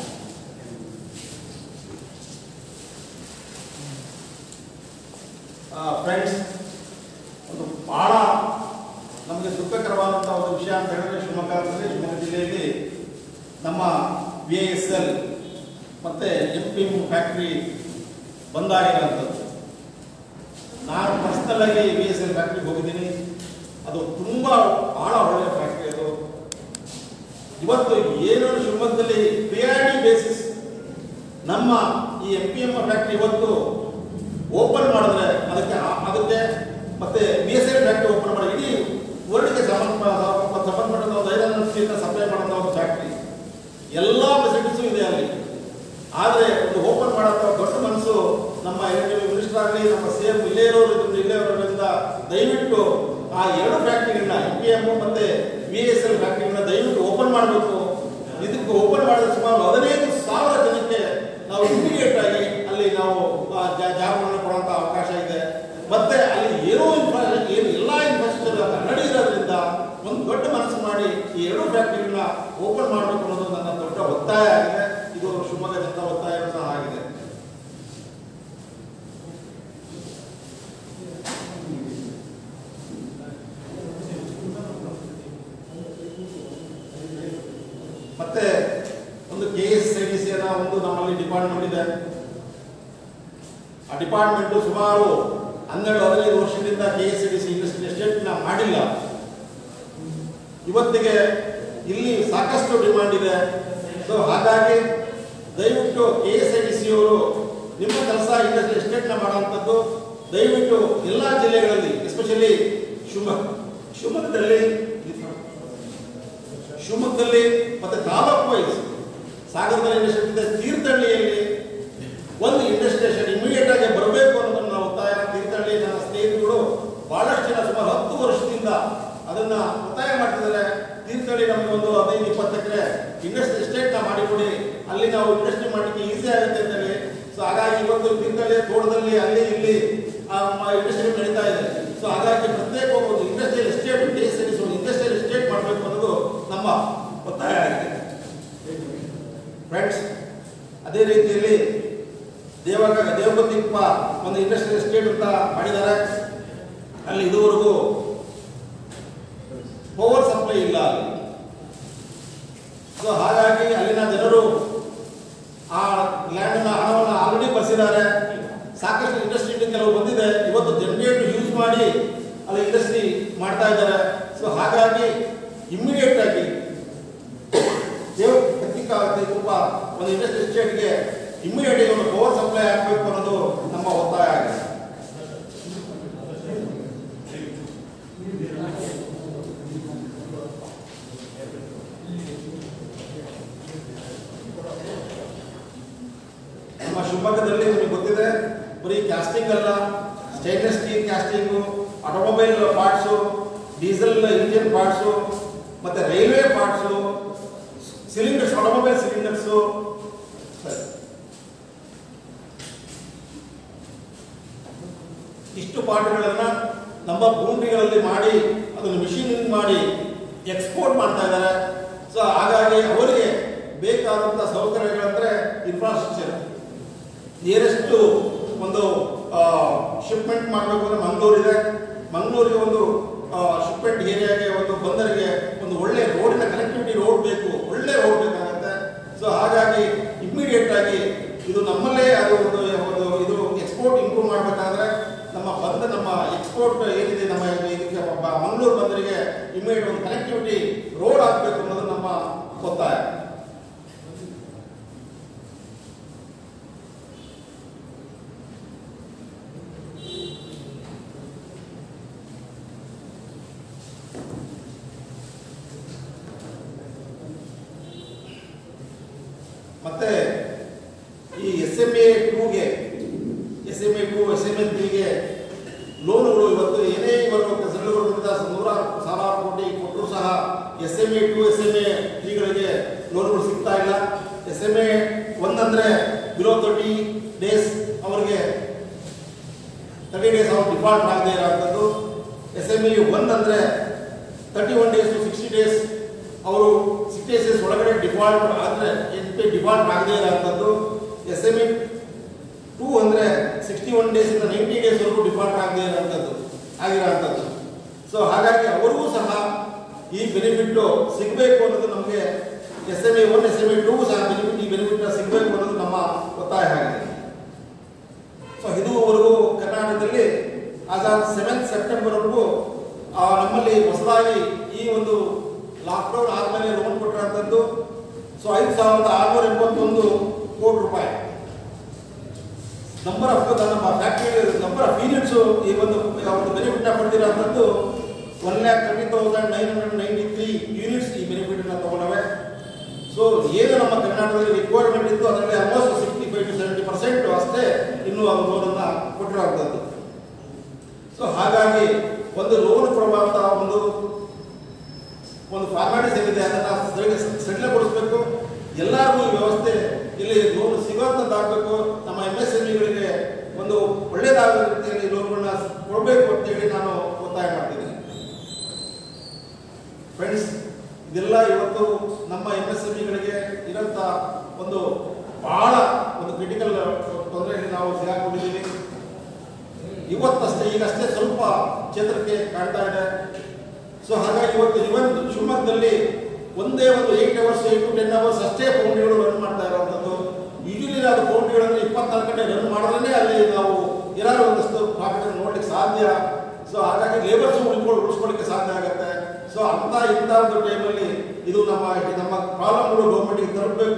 ಫ್ರೆಂಡ್ಸ್ ಒಂದು ಬಹಳ ನಮಗೆ ದುಃಖಕರವಾದಂಥ ಒಂದು ವಿಷಯ ಅಂತ ಹೇಳಿದ್ರೆ ಶಿವಮೊಗ್ಗದಲ್ಲಿ ಶಿವಮೊಗ್ಗ ಜಿಲ್ಲೆಯಲ್ಲಿ ನಮ್ಮ ವಿ ಎಸ್ ಎಲ್ ಮತ್ತೆ ಎಂ ಪಿ ಫ್ಯಾಕ್ಟ್ರಿ ಬಂದಾಗಿರೋಂಥದ್ದು ನಾನು ಪರ್ಸನಲ್ ಆಗಿ ವಿ ಎಸ್ ಎಲ್ ಫ್ಯಾಕ್ಟ್ರಿಗೆ ಹೋಗಿದ್ದೀನಿ ಅದು ತುಂಬ ಬಹಳ ಒಳ್ಳೆಯ ಫ್ಯಾಕ್ಟ್ರಿ ಅದು ಇವತ್ತು ಏನು ಶಿವಮೊಗ್ಗದಲ್ಲಿ ಪ್ರಿಯಾರಿಟಿ ಬೇಸಿಸ್ ನಮ್ಮ ಈ ಎಂ ಪಿ ಎಂ ಫ್ಯಾಕ್ಟ್ರಿ ಇವತ್ತು ಓಪನ್ ಮಾಡಿದ್ರೆ ಅದಕ್ಕೆ ಆ- ಅದಕ್ಕೆ ಮತ್ತೆ B S L factory open ಮಾಡಿ ಇಡೀ ವರ್ಲ್ಡ್ಗೆ ಸಂಬಂಧ ಸಂಬಂಧಪಟ್ಟಂತ ಒಂದು ಐರನ್ ಸ್ಟೀಲ್ನ ಸಪ್ಲೈ ಮಾಡುವಂಥ ಒಂದು ಫ್ಯಾಕ್ಟ್ರಿ ಎಲ್ಲ ಫೆಸಿಲಿಟೀಸು ಇದೆ ಅಲ್ಲಿ ಆದರೆ ಒಂದು ಓಪನ್ ಮಾಡೋಂಥ ದೊಡ್ಡ ಮನಸ್ಸು ನಮ್ಮ ಎಲೆಕ್ಟ್ರಿಕ್ ಮಿನಿಸ್ಟರ್ ಆಗಲಿ ನಮ್ಮ ಸಿ ಎಂ ಇಲ್ಲೇ ಇರೋರು ಇಲ್ಲೇ ಇರೋದ್ರಿಂದ ದಯವಿಟ್ಟು ಆ ಎರಡು ಫ್ಯಾಕ್ಟ್ರಿಗಳನ್ನ ಎಂ ಪಿ ಎಂ ಮತ್ತೆ ವಿ ಎಸ್ ಎಲ್ ಫ್ಯಾಕ್ಟ್ರಿಗಳನ್ನ ದಯವಿಟ್ಟು ಓಪನ್ ಮಾಡಬೇಕು ಇದಕ್ಕೆ ಓಪನ್ ಮಾಡಿದ್ರೆ ಸುಮಾರು ಹದಿನೈದು ಸಾವಿರ ಜನಕ್ಕೆ ನಾವು ಇಮಿಡಿಯೇಟ್ ಆಗಿ ಅಲ್ಲಿ ನಾವು ಆ, ಜಾ- ಜಾಬನ್ನು ಕೊಡುವಂತ ಅವಕಾಶ ಇದೆ ಮತ್ತೆ ಅಲ್ಲಿ ಏನೋ ಇನ್ಫ್ರಾ ಏನು ಎಲ್ಲ ಇನ್ಫ್ರಾಸ್ಟ್ರಕ್ಚರ್ ಕನ್ನಡಿ ಇರೋದ್ರಿಂದ ಒಂದು ದೊಡ್ಡ ಮನಸ್ಸು ಮಾಡಿ ಈ ಎರಡು ಫ್ಯಾಕ್ಟ್ರಿಗಳನ್ನ ಓಪನ್ ಮಾಡಬೇಕು ಅನ್ನೋದು ನನ್ನ ದೊಡ್ಡ ಒತ್ತಾಯ ಆಗಿದೆ ಇದು ಶಿವಮೊಗ್ಗ ಜನತಾ ಒತ್ತಾಯ ಸಹ ಆಗಿದೆ ಮತ್ತೆ ಒಂದು K S I D C ಅನ್ನೋ ಒಂದು ನಮ್ಮಲ್ಲಿ ಡಿಪಾರ್ಟ್ಮೆಂಟ್ ಇದೆ ಆ ಡಿಪಾರ್ಟ್ಮೆಂಟ್ ಸುಮಾರು ಹನ್ನೆರಡು ಹದಿನೈದು ವರ್ಷದಿಂದ K S I D C industry ಎಸ್ಟೇಟ್ನ ಮಾಡಿಲ್ಲ ಇವತ್ತಿಗೆ ಇಲ್ಲಿ ಸಾಕಷ್ಟು ಡಿಮಾಂಡ್ ಇದೆ ಸೊ ಹಾಗಾಗಿ ದಯವಿಟ್ಟು K S I D C ಅವರು ನಿಮ್ಮ ಕೆಲಸ ಇಂಡಸ್ಟ್ರಿ ಎಸ್ಟೇಟ್ನ ಮಾಡುವಂಥದ್ದು ದಯವಿಟ್ಟು ಎಲ್ಲ ಜಿಲ್ಲೆಗಳಲ್ಲಿ ಎಸ್ಪೆಷಲಿ ಶಿವಮೊಗ್ಗ ಶಿವಮೊಗ್ಗದಲ್ಲಿ ಶಿವಮೊಗ್ಗದಲ್ಲಿ ಮತ್ತೆ ತಾಲೂಕು ವೈಸ್ ಸಾಗರದಲ್ಲಿ ಇಂಡಸ್ಟ್ರಿ ಇದೆ ತೀರ್ಥಹಳ್ಳಿಯಲ್ಲಿ ಒಂದು ಇಂಡಸ್ಟ್ರಿಯೇಷನ್ ಇಮಿಡಿಯೇಟ್ ಆಗಿ ಬರಬೇಕು ಅನ್ನೋದನ್ನ ನಾವು ಒತ್ತಾಯ ತೀರ್ಥಹಳ್ಳಿ ನನ್ನ ಸ್ನೇಹಿತರುಗಳು ಬಹಳಷ್ಟು ಜನ ಸುಮಾರು ಹತ್ತು ವರ್ಷದಿಂದ ಅದನ್ನ ಒತ್ತಾಯ ಮಾಡ್ತಿದ್ದಾರೆ ತೀರ್ಥಹಳ್ಳಿ ನಮಗೆ ಒಂದು ಹದಿನೈದು ಇಪ್ಪತ್ತು ಎಕರೆ ಇಂಡಸ್ಟ್ರಿ ಎಸ್ಟೇಟ್ನ ಮಾಡಿಕೊಡಿ ಅಲ್ಲಿ ನಾವು ಇಂಡಸ್ಟ್ರಿ ಮಾಡಲಿಕ್ಕೆ ಈಸಿ ಆಗುತ್ತೆ ಅಂತೇಳಿ ಸೊ ಹಾಗಾಗಿ ಇವತ್ತು ತೀರ್ಥಹಳ್ಳಿ ತೋಟದಲ್ಲಿ ಅಲ್ಲಿ ಇಲ್ಲಿ ಇಂಡಸ್ಟ್ರಿ ನಡೀತಾ ಇದೆ ಸೊ ಹಾಗಾಗಿ ಪ್ರತ್ಯೇಕ ಒಂದು ಇಂಡಸ್ಟ್ರಿಯಲ್ ಎಸ್ಟೇಟ್ ಕೇಸ್ ಒಂದು ಇಂಡಸ್ಟ್ರಿಯಲ್ ಎಸ್ಟೇಟ್ ಮಾಡಬೇಕು ಅನ್ನೋದು ನಮ್ಮ ಒತ್ತಾಯ ಆಗಿದೆ ಫ್ರೆಂಡ್ಸ್ ಅದೇ ರೀತಿಯಲ್ಲಿ ದೇವಾಗ ದೇವಗುತ್ತಿಪ್ಪ ಒಂದು ಇಂಡಸ್ಟ್ರಿಯಲ್ ಎಸ್ಟೇಟ್ ಅಂತ ಮಾಡಿದ್ದಾರೆ ಅಲ್ಲಿ ಇದುವರೆಗೂ ಪವರ್ ಸಪ್ಲೈ ಇಲ್ಲ ಅಲ್ಲಿ ಸೊ ಹಾಗಾಗಿ ಅಲ್ಲಿನ ಜನರು ಆ ಲ್ಯಾಂಡ್ನ ಹಣವನ್ನು ಆಲ್ರೆಡಿ ಬರ್ಸಿದ್ದಾರೆ ಸಾಕಷ್ಟು ಇಂಡಸ್ಟ್ರಿ ಕೆಲವು ಬಂದಿದೆ ಇವತ್ತು ಜನರೇಟರ್ ಯೂಸ್ ಮಾಡಿ ಅಲ್ಲಿ ಇಂಡಸ್ಟ್ರಿ ಮಾಡ್ತಾ ಇದ್ದಾರೆ ಸೊ ಹಾಗಾಗಿ ಇಮ್ಮಿಡಿಯೇಟ್ ಆಗಿ ದೇವ ಪತ್ರಿಕಾ ರೂಪ ಒಂದು ಇಂಡಸ್ಟ್ರಿ ಎಸ್ಟೇಟ್ಗೆ ಇಮ್ಮಿಡಿಯೇಟ್ ಆಗಿ ಒಂದು ಪವರ್ ಸಪ್ಲೈ ಆಗಬೇಕು ಅನ್ನೋದು ನಮ್ಮ ಒತ್ತಾಯ ಆಗಿದೆ ನಮ್ಮ ಶಿವಮೊಗ್ಗದಲ್ಲಿ ನಿಮಗೆ ಗೊತ್ತಿದೆ ಬರೀ ಕ್ಯಾಸ್ಟಿಂಗ್ ಅಲ್ಲ stainless steel casting automobile parts diesel engine parts ಮತ್ತೆ railway parts cylinders automobile cylinders ಇಷ್ಟು ಪಾರ್ಟ್ಗಳನ್ನ ನಮ್ಮ ಭೂಮಿಗಳಲ್ಲಿ ಮಾಡಿ ಅದನ್ನು ಮಿಷಿನಿಂಗ್ ಮಾಡಿ ಎಕ್ಸ್ಪೋರ್ಟ್ ಮಾಡ್ತಾ ಇದ್ದಾರೆ ಸೊ ಹಾಗಾಗಿ ಅವರಿಗೆ ಬೇಕಾದಂಥ ಸೌಕರ್ಯಗಳಂದ್ರೆ ಇನ್ಫ್ರಾಸ್ಟ್ರಕ್ಚರ್ ನಿಯರೆಸ್ಟ್ ಒಂದು ಶಿಪ್ಮೆಂಟ್ ಮಾಡಬೇಕು ಅಂದ್ರೆ ಮಂಗಳೂರು ಇದೆ ಮಂಗಳೂರಿಗೆ ಒಂದು ಶಿಪ್ಮೆಂಟ್ ಏರಿಯಾಗೆ ಒಂದು ಬಂದರಿಗೆ ಒಂದು ಒಳ್ಳೆ ರೋಡಿನ ಕನೆಕ್ಟಿವಿಟಿ ರೋಡ್ ಬೇಕು ಒಳ್ಳೆ ರೋಡ್ ಬೇಕಾಗುತ್ತೆ ಸೊ ಹಾಗಾಗಿ ಇಮ್ಮಿಡಿಯೇಟ್ ಆಗಿ ಇದು ನಮ್ಮಲ್ಲೇ ಅದು ಒಂದು ಒಂದು ಇದು ಎಕ್ಸ್ಪೋರ್ಟ್ ಇಂಪ್ರೂವ್ ಮಾಡಬೇಕಾದ್ರೆ ನಮ್ಮ ಬಂದ ನಮ್ಮ ಎಕ್ಸ್ಪೋರ್ಟ್ ಏನಿದೆ ನಮ್ಮ ಇದಕ್ಕೆ ಒಬ್ಬ ಮಂಗಳೂರು ಬಂದರಿಗೆ ಇಮ್ಮಿಡಿಯೇಟ್ ಒಂದು ಕನೆಕ್ಟಿವಿಟಿ ರೋಡ್ ಆಗಬೇಕು ಅನ್ನೋದು ನಮ್ಮ ಒತ್ತಾಯ ಮತ್ತೆ ಈ ಎಸ್ ಎಂ ಎ ಟೂಗೆ S M A two S M A ತ್ರೀಗೆ ಲೋನುಗಳು ಇವತ್ತು ಏನೇ ಇವರು ಸರಳುಗಳಿಂದ ನೂರಾರು ಸಾವಿರಾರು ಕೋಟಿ ಕೊಟ್ಟರು ಸಹ S M A two S M A ತ್ರೀಗಳಿಗೆ ಲೋನ್ಗಳು ಸಿಗ್ತಾ ಇಲ್ಲ ಎಸ್ ಎಂ ಎ ಒನ್ ಅಂದರೆ ಬಿಲೋ ತರ್ಟಿ ಡೇಸ್ ಅವರಿಗೆ ತರ್ಟಿ ಡೇಸ್ ಅವ್ರು ಡಿಫಾಲ್ಟ್ ಆಗದೆ ಇರೋಂಥದ್ದು ಎಸ್ ಎಮ್ ಇ ಒನ್ ಅಂದರೆ thirty one days to sixty days ಅವರು ಸಿಕ್ಸ್ಟಿ ಡೇಸ್ ಒಳಗಡೆ ಡಿಫಾಲ್ಟ್ ಆದರೆ ಎನ್ ಪಿ ಡಿಫಾಲ್ಟ್ ಆಗದೇ ಇರೋಂಥದ್ದು ಎಸ್ ಎಮ್ ಇ ಟೂ ಅಂದರೆ ಸಿಕ್ಸ್ಟಿ ಒನ್ ಡೇಸಿಂದ ನೈಂಟಿ ಡೇಸ್ವರೆಗೂ ಡಿಫಾಲ್ಟ್ ಆಗದೇ ಇರೋಂಥದ್ದು ಆಗಿರೋಂಥದ್ದು ಸೊ ಹಾಗಾಗಿ ಅವರಿಗೂ ಸಹ ಈ ಬೆನಿಫಿಟ್ಟು ಸಿಗಬೇಕು ಅನ್ನೋದು ನಮಗೆ S M A one S M A two ಸಹ ಬೆನಿಫಿಟ್ ಈ ಬೆನಿಫಿಟ್ ಸಿಗಬೇಕು ಅನ್ನೋದು ನಮ್ಮ ಒತ್ತಾಯ ಆಗಿದೆ ಸೊ ಇದುವರೆಗೂ ಕರ್ನಾಟಕದಲ್ಲಿ ಆಸ್ ಆನ್ ಸೆವೆಂತ್ ಸೆಪ್ಟೆಂಬರ್ವರೆಗೂ ನಮ್ಮಲ್ಲಿ ಹೊಸದಾಗಿ ಈ ಒಂದು ಲಾಕ್ಡೌನ್ ಆದಮೇಲೆ ಲೋನ್ ಕೊಟ್ಟಿರೋಂಥದ್ದು ಸೊ ಐದು ಸಾವಿರದ ಆರುನೂರ ಎಂಬತ್ತೊಂದು ಕೋಟಿ ರೂಪಾಯಿ ನಂಬರ್ ಆಫ್ ನಮ್ಮ ಫ್ಯಾಕ್ಟ್ರಿ ನಂಬರ್ ಆಫ್ ಯೂನಿಟ್ಸು ಈ ಒಂದು ಒಂದು ಬೆನಿಫಿಟ್ನ ಪಡೆದಿರೋಂಥದ್ದು one lakh thirty thousand nine hundred ninety three units ಈ ಬೆನಿಫಿಟ್ನ ತಗೊಂಡವೆ ಸೊ ಏನು ನಮ್ಮ ಕರ್ನಾಟಕದಲ್ಲಿ ರಿಕ್ವೈರ್ಮೆಂಟ್ ಇತ್ತು ಅದರಲ್ಲಿ almost sixty five to seventy percent ಅಷ್ಟೇ ಇನ್ನೂ ಅದು ಲೋನನ್ನು ಕೊಟ್ಟಿರುವಂಥದ್ದು ಸೊ ಹಾಗಾಗಿ ಒಂದು ಲೋನ್ ಕೊಡುವಂಥ ಒಂದು ಒಂದು ಫಾರ್ಮಾಲಿಟೀಸ್ ಏನಿದೆ ಅದನ್ನು ಸಡಿಲಗೊಳಿಸಬೇಕು ಎಲ್ಲರಿಗೂ ಈ ವ್ಯವಸ್ಥೆ ಇಲ್ಲಿ ಲೋನ್ ಸಿಗೋಂಥದ್ದಾಗಬೇಕು ನಮ್ಮ ಎಮ್ ಎಸ್ ಎಂಇಗಳಿಗೆ ಒಂದು ಒಳ್ಳೆಯದಾದ ರೀತಿಯಲ್ಲಿ ಲೋನ್ಗಳನ್ನ ಕೊಡಬೇಕು ಅಂತೇಳಿ ನಾನು ಒತ್ತಾಯ ಮಾಡ್ತಿದ್ದೀನಿ ಫ್ರೆಂಡ್ಸ್ ಇದೆಲ್ಲ ಇವತ್ತು ನಮ್ಮ ಎಮ್ ಎಸ್ ಎಂಇಗಳಿಗೆ ಇರೋಂಥ ಒಂದು ಬಹಳ ಒಂದು ಕ್ರಿಟಿಕಲ್ ತೊಂದರೆಗೆ ನಾವು ಸಿಗಾಕೊಂಡಿದ್ದೀವಿ ಇವತ್ತಷ್ಟೇ ಈಗಷ್ಟೇ ಸ್ವಲ್ಪ ಚೇತರಿಕೆ ಕಾಣ್ತಾ ಇದೆ ಸೊ ಹಾಗಾಗಿ ಇವತ್ತು ಇವನ್ ಶಿವಮೊಗ್ಗದಲ್ಲಿ ಒಂದೇ ಒಂದು eight hours eight to ten hours ಅಷ್ಟೇ ಫೌಂಡ್ರಿಗಳು ರನ್ ಮಾಡ್ತಾ ಇರುವಂಥದ್ದು ಯೂಶಲಿ ಅದು ಫೌಂಡ್ರಿಗಳನ್ನು ಇಪ್ಪತ್ನಾಲ್ಕು ಗಂಟೆ ರನ್ ಮಾಡಿದ್ರೆ ಅಲ್ಲಿ ನಾವು ಏನಾದ್ರು ಒಂದಷ್ಟು ಪ್ರಾಫಿಟ್ ನೋಡ್ಲಿಕ್ಕೆ ಸಾಧ್ಯ ಸೊ ಹಾಗಾಗಿ ಲೇಬರ್ಸ್ ಉಳ್ಕೊಂಡು ಉಳಿಸ್ಕೊಳ್ಳಿಕ್ಕೆ ಸಾಧ್ಯ ಆಗುತ್ತೆ ಸೊ ಅಂತ ಇಂಥ ಒಂದು ಟೈಮಲ್ಲಿ ಇದು ನಮ್ಮ ನಮ್ಮ ಪ್ರಾಬ್ಲಮ್ಗಳು ಗೌರ್ಮೆಂಟ್ಗೆ ತರಬೇಕು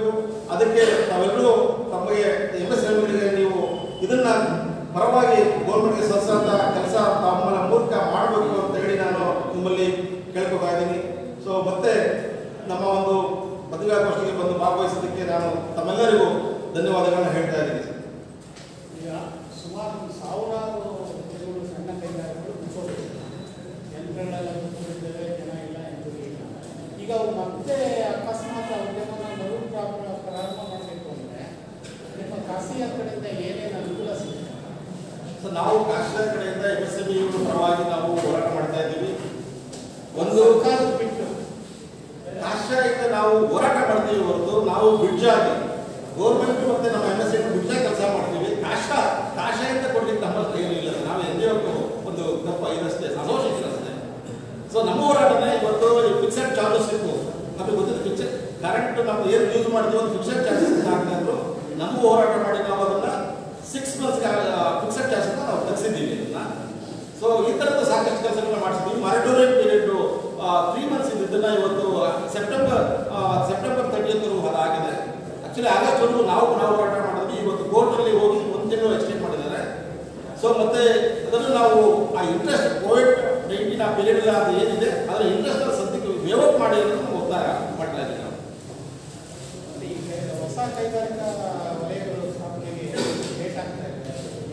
ಅದಕ್ಕೆ ತಾವೆಲ್ಲರೂ ತಮಗೆ ಎಂ ಎಸ್ ಎಂಗಳಿಗೆ ನೀವು ಇದನ್ನ ಪರವಾಗಿ ಗೌರ್ಮೆಂಟ್ಗೆ ಸಲ್ಸಂತ ಕೆಲಸ ತಮ್ಮನ್ನ ಮೂಲಕ ಮಾಡಬೇಕು ಅಂತ ಹೇಳಿ ನಾನು ನಿಮ್ಮಲ್ಲಿ ಕೇಳ್ಕೊತಾ ಇದ್ದೀನಿ ಸೊ ಮತ್ತೆ ನಮ್ಮ ಒಂದು ಪತ್ರಿಕಾಗೋಷ್ಠಿಗೆ ಬಂದು ಭಾಗವಹಿಸೋದಕ್ಕೆ ನಾನು ತಮ್ಮೆಲ್ಲರಿಗೂ ಧನ್ಯವಾದಗಳನ್ನ ಹೇಳ್ತಾ ಇದ್ದೀನಿ ಈಗ ಸುಮಾರು ಒಂದು ಸಾವಿರಾರು ಕೆಲವರು ಸಣ್ಣ ಕೈಗಾರಿಕೆಗಳು ಮುಚ್ಚೋಗಿವೆ ಯಂತ್ರಗಳೆಲ್ಲ ಮುಚ್ಚಿದ್ದೇವೆ ಜನ ಇಲ್ಲ ಎಂತೂ ಇಲ್ಲ ಈಗ ಅವ್ರು ಮತ್ತೆ ಅಕಸ್ಮಾತ್ ಆ ಉದ್ಯಮನ ಮರು ಪ್ರಾರಂಭ ಪ್ರಾರಂಭ ಮಾಡಬೇಕು ಅಂದರೆ ನಿಮ್ಮ ಖಾಸಗಿ ಕಡೆಯಿಂದ ಏನೇನು ಅನುಕೂಲ ಸಿಗುತ್ತೆ ಸೊ ನಾವು ಕಾಶ್ಮೀರ ಕಡೆಯಿಂದ ಎಂ ಎಸ್ ಎಂ ಪರವಾಗಿ ನಾವು ಹೋರಾಟ ಮಾಡ್ತಾ ಇದ್ದೀವಿ ಒಂದು ಸರ್ಕಾರದ ಬಿಟ್ಟು ಕಾಶ್ಮೀರದಿಂದ ನಾವು ಹೋರಾಟ ಮಾಡ್ತೀವಿ ಹೊರತು ನಾವು ಬ್ರಿಡ್ಜ್ ಆಗಿ ಗೌರ್ಮೆಂಟ್ ಮತ್ತೆ ನಮ್ಮ ಎಂ ಎಸ್ ಎಂ ಬ್ರಿಡ್ಜ್ ಆಗಿ ಕೆಲಸ ಮಾಡ್ತೀವಿ ಕಾಶ ಕಾಶದಿಂದ ಕೊಡ್ಲಿಕ್ಕೆ ನಮ್ಮ ಹತ್ರ ಏನಿಲ್ಲ ನಾವು ಎನ್ ಜಿ ಒಂದು ದಪ್ಪ ಇದಷ್ಟೇ ಅಸೋಸಿಯೇಷನ್ ಅಷ್ಟೇ ಸೊ ನಮ್ಮ ಹೋರಾಟನೇ ಇವತ್ತು ಫಿಕ್ಸೆಡ್ ಚಾರ್ಜಸ್ ಇತ್ತು ನಮಗೆ ಗೊತ್ತಿದೆ ಫಿಕ್ಸೆಡ್ ಕರೆಂಟ್ ನಾವು ಏನು ಯೂಸ್ ಮಾಡ್ತೀವಿ ಒಂದು ಫಿಕ್ಸೆಡ್ ಚಾರ್ಜಸ್ ಆಗ್ತಾ ಇದ್ರು ನಮ್ಮ ಹೋರಾಟ ಮಾಡಿ ನಾವು ಅದನ್ನ ಸಿಕ್ಸ್ ಮಂತ್ಸ್ ಫಿಕ್ಸೆಡ್ ಚಾರ್ಜಸ್ ನಾವು ತೆಗೆಸಿದ್ದೀವಿ ಇದನ್ನ ಸೊ ಈ ಥರದ ಸಾಕಷ್ಟು ಕೆಲಸಗಳನ್ನ ಮಾಡಿಸಿದ್ದೀವಿ ಮಾರಿಟೋರಿಯಂ ಪೀರಿಯಡ್ ತ್ರೀ ಮಂತ್ಸ್ ಇದ್ದನ್ನ ಇವತ್ತು ಸೆಪ್ಟೆಂಬರ್ ಸೆಪ್ಟೆಂಬರ್ ತರ್ಟಿಯತ್ ಆಗಿದೆ ಆಕ್ಚುಲಿ ಆಗಸ್ಟ್ ವರೆಗೂ ನಾವು ನಾವು ಹೋರಾಟ ಮಾಡಿದ್ವಿ ಇವತ್ತು ಕೋರ್ಟಲ್ಲಿ ಹೋಗಿ ಒಂದು ತಿಂಗಳು ಎಕ್ಸ್ಟೆಂಡ್ ಮಾಡಿದ್ದಾರೆ ಸೊ ಮತ್ತೆ ಅದನ್ನು ನಾವು ಆ ಇಂಟ್ರೆಸ್ಟ್ ಕೋವಿಡ್ ನೈನ್ಟೀನ್ ಆ ಪೀರಿಯಡ್ ಅದು ಏನಿದೆ ಅದರ ಇಂಟ್ರೆಸ್ಟ್ ಸದ್ಯಕ್ಕೆ ವೇವಪ್ ಮಾಡಿ ಅನ್ನೋದು ನಾವು ಒತ್ತಾಯ ಮಾಡ್ತಾ ಇದ್ದೀವಿ ನಾವು ಮತ್ತೆ ಈಗ ಹೊಸ ಕೈಗಾರಿಕಾ ವಲಯಗಳು ಸ್ಥಾಪನೆಗೆ ಲೇಟ್ ಆಗ್ತಾ ಇದೆ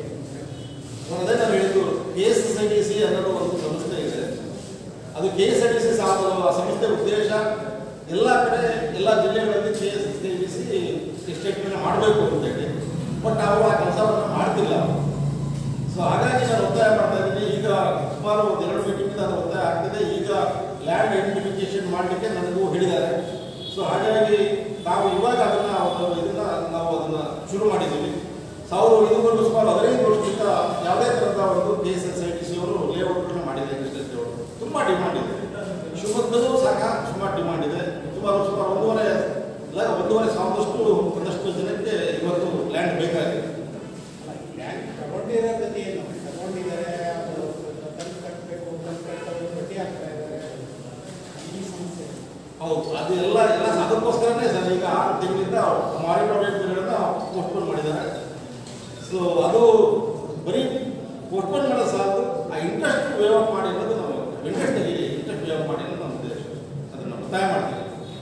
ಸೊ ಅದೇ ನಾನು ಹೇಳಿದ್ದು K S I D C ಅನ್ನೋದು ಒಂದು ಸಂಸ್ಥೆ ಇದೆ ಅದು K S I D C ಸಂಸ್ಥೆ ಉದ್ದೇಶ ಎಲ್ಲ ಕಡೆ ಎಲ್ಲ ಜಿಲ್ಲೆಗಳಲ್ಲಿ K S I D C statement ಮಾಡಬೇಕು ಅಂತ ಹೇಳಿ ಬಟ್ ಅವರು ಆ ಕೆಲಸವನ್ನು ಮಾಡ್ತಿಲ್ಲ ಸೊ ಹಾಗಾಗಿ ನಾನು ಒತ್ತಾಯ ಮಾಡ್ತಾ ಇದ್ದೀನಿ ಈಗ ಸುಮಾರು ಒಂದು ಎರಡು ಮೀಟಿಂಗ್ ನಾನು ಒತ್ತಾಯ ಆಗ್ತಿದೆ ಈಗ ಲ್ಯಾಂಡ್ ಐಡೆಂಟಿಫಿಕೇಶನ್ ಮಾಡಲಿಕ್ಕೆ ನನಗೂ ಹೇಳಿದ್ದಾರೆ ಸೊ ಹಾಗಾಗಿ ನಾವು ಇವಾಗ ಅದನ್ನ ಒಂದು ಇದನ್ನ ನಾವು ಅದನ್ನ ಶುರು ಮಾಡಿದ್ದೀವಿ ಸಾವಿರ ಇದುವರೆಗೂ ಸುಮಾರು ಹದಿನೈದು ವರ್ಷದಿಂದ ಯಾವುದೇ ಥರದ ಒಂದು K S S I T C ಅವರು ಲೇಔಟ್ಗಳನ್ನ ಮಾಡಿದ್ದಾರೆ ಇಂಡಸ್ಟ್ರಿ ಅವರು ತುಂಬ ಡಿಮಾಂಡ್ ಇದೆ ಶಿವಮೊಗ್ಗದಲ್ಲೂ ಸಾಕ ಸುಮಾರು ಡಿಮಾಂಡ್ ಇದೆ ಸುಮಾರು ಸುಮಾರು ಒಂದೂವರೆ ಇಲ್ಲ ಒಂದೂವರೆ ಸಾವಿರದಷ್ಟು ಒಂದಷ್ಟು ಜನಕ್ಕೆ ಇವತ್ತು ಲ್ಯಾಂಡ್ ಬೇಕಾಗಿದೆ ಬ್ಯಾಂಕ್ ತಗೊಂಡಿರೋ ಗತಿ ಏನು ತಗೊಂಡಿದ್ದಾರೆ ಅದು ತಂದು ಕಟ್ಟಬೇಕು ತಂದು ಕಟ್ಟೋದು ಬಡ್ಡಿ ಹಾಕ್ತಾ ಇದ್ದಾರೆ ಈ ಸಮಸ್ಯೆ ಹೌದು ಅದು ಎಲ್ಲ ಎಲ್ಲ ಅದಕ್ಕೋಸ್ಕರನೇ ಸರ್ ಈಗ ಆರು ತಿಂಗಳಿಂದ ಮಾರಿಟೋರಿಯಂ ಪೀರಿಯಡ್ನ ಪೋಸ್ಟ್ಪೋನ್ ಮಾಡಿದ್ದಾರೆ ಸೊ ಅದು ಬರೀ ಪೋಸ್ಟ್ಪೋನ್ ಮಾಡೋದು ಸಾಕು ಆ ಇಂಟ್ರೆಸ್ಟ್ ವೇವ್ ಆಫ್ ಮಾಡಿ ಅನ್ನೋದು ನಾವು ಇಂಟ್ರೆಸ್ಟ್ ತೆಗೀರಿ ಇಂಟ್ರೆಸ್ಟ್ ವೇವ್ ಆಫ್ ಮಾಡಿ ಅನ್ನೋದು ನಮ್ಮ ಉದ್ದೇಶ ಅದನ್ನು ಒತ್ತಾಯ ಮಾಡ್ತೀವಿ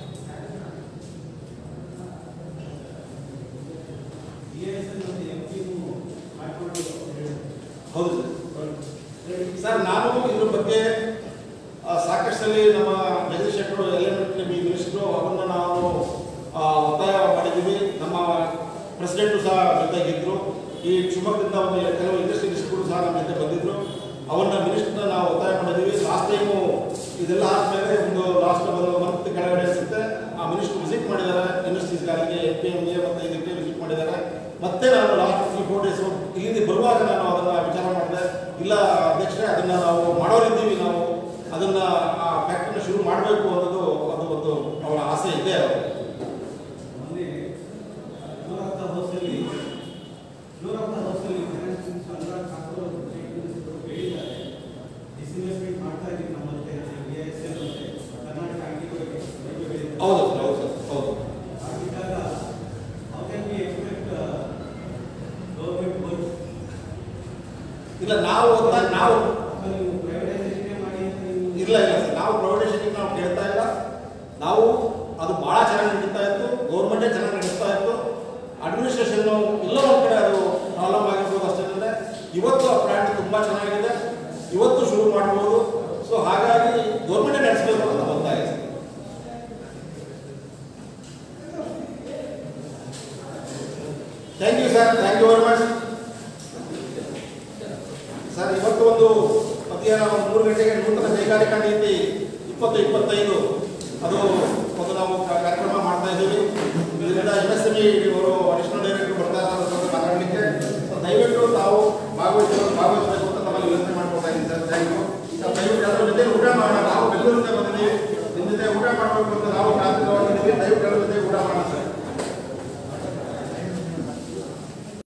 ಹೌದು ಸರ್ ಸರ್ ನಾನು ಇದ್ರ ಬಗ್ಗೆ ಆ, ಸಾಕಷ್ಟು ಸಲ ನಮ್ಮ ಜಗದೀಶ್ ಶೆಟ್ಟರು ಎಲಿಮೆಂಟರಿ ಮಿನಿಸ್ಟ್ರು ಅವರನ್ನ ನಾವು ಆ, ಒತ್ತಾಯ ಮಾಡಿದ್ದೀವಿ ನಮ್ಮ ಪ್ರೆಸಿಡೆಂಟು ಸಹ ಜೊತೆಗಿದ್ರು ಈ ಶಿವಮೊಗ್ಗದಿಂದ ಒಂದು ಕೆಲವು ಇಂಡಸ್ಟ್ರಿಯಲಿಸ್ಟ್ಗಳು ಸಹ ನಮ್ಮ ಜೊತೆ ಬಂದಿದ್ರು ಅವನ್ನ ಮಿನಿಸ್ಟರ್ನ ನಾವು ಒತ್ತಾಯ ಮಾಡಿದ್ದೀವಿ ಲಾಸ್ಟ್ ಟೈಮು ಇದೆಲ್ಲ ಆದಮೇಲೆ ಒಂದು ಲಾಸ್ಟ್ ಒಂದು ಮಂತ್ ಕೆಳಗಡೆ ಅನಿಸುತ್ತೆ ಆ ಮಿನಿಸ್ಟರ್ ವಿಸಿಟ್ ಮಾಡಿದ್ದಾರೆ ಇಂಡಸ್ಟ್ರೀಸ್ಗಳಿಗೆ ಎಂ ಪಿ ಎಮ್ಗೆ ಮತ್ತು ಇದಕ್ಕೆ ವಿಸಿಟ್ ಮಾಡಿದ್ದಾರೆ ಮತ್ತೆ ನಾನು ಲಾಸ್ಟ್ ತ್ರೀ ಫೋರ್ ಡೇಸ್ ಇಲ್ಲಿಂದ ಬರುವಾಗ ನಾನು ಅದನ್ನ ವಿಚಾರ ಮಾಡಿದೆ ಇಲ್ಲ ಅಧ್ಯಕ್ಷರೇ ಅದನ್ನ ನಾವು ಮಾಡೋರಿದ್ದೀವಿ ನಾವು ಅದನ್ನ ಆ ಫ್ಯಾಕ್ಟ್ರಿನ ಶುರು ಮಾಡಬೇಕು ಅನ್ನೋದು ಅದು ಒಂದು ಅವರ ಆಸೆ ಇದೆ ಅವರಿಗೆ ಮೊನ್ನೆ ನೂರಾದ ಹೌಸಲ್ಲಿ ನೂರಾದ ಹೌಸಲ್ಲಿ ಫೈನಾನ್ಸ್ ಅನುರಾಗ್ ಠಾಕೂರ್ ಅವರು ಹೇಳಿದ್ದಾರೆ ಡಿಸ್ಇನ್ವೆಸ್ಟ್ಮೆಂಟ್ ಮಾಡ್ತಾ ಇದ್ದೀವಿ ನಮ್ಮ ಮತ್ತೆ ಬಿ ಎಸ್ ಎಲ್ ಮತ್ತೆ ಕರ್ನಾಟಕ ಐ ಟಿ ಹೌದು ಸರ್ ಹೌದು ಸರ್ ಹೌದು ಆಗಿದ್ದಾಗ how can we expect government work ಇಲ್ಲ ನಾವು ಒತ್ತಾಯ ನಾವು ನೀವು ಪ್ರೈವೇಟೈಸೇಷನ್ ಮಾಡಿ ಅಂತ ನೀವು ಇಲ್ಲ ಇಲ್ಲ ಸರ್ ನಾವು ಪ್ರೈವೇಟೈಸೇಷನ್ ನಾವು ಕೇಳ್ತಾ ಇಲ್ಲ ನಾವು ಅದು ಬಹಳ ಚೆನ್ನಾಗಿ ನಡೀತಾ ಇತ್ತು ಗೌರ್ಮೆಂಟೇ ಚೆನ್ನಾಗಿ ನಡೆಸ್ತಾ ಇತ್ತು ಅಡ್ಮಿನಿಸ್ಟ್ರೇಷನ್ ಎಲ್ಲ ಒಂದು ಕಡೆ ಅದು ಪ್ರಾಬ್ಲಮ್ ಆಗಿರ್ಬೋದು ಅಷ್ಟೇ ಇವತ್ತು ಆ ಪ್ಲಾಂಟ್ ತುಂಬಾ ಚೆನ್ನಾಗಿದೆ ಇವತ್ತು ಶುರು ಮಾಡ್ಬೋದು ಸೊ ಹಾಗಾಗಿ ಗೌರ್ಮೆಂಟೇ ನಡೆಸಬೇಕು ಅಂತ ಒತ್ತಾಯ sir thank you sir thank you very much sir ಇವತ್ತು ಒಂದು ಮಧ್ಯಾಹ್ನ ಒಂದು ಮೂರು ಗಂಟೆಗೆ ನೂತನ ಕೈಗಾರಿಕಾ ನೀತಿ ಇಪ್ಪತ್ತು ಇಪ್ಪತ್ತೈದು ಅದು ಒಂದು ನಾವು ಕ- ಕಾರ್ಯಕ್ರಮ ಮಾಡ್ತಾ ಇದ್ದೀವಿ ಇದರಿಂದ ಎಂ ಎಸ್ ಎಂ ಇ ಅವರು ಅಡಿಷನಲ್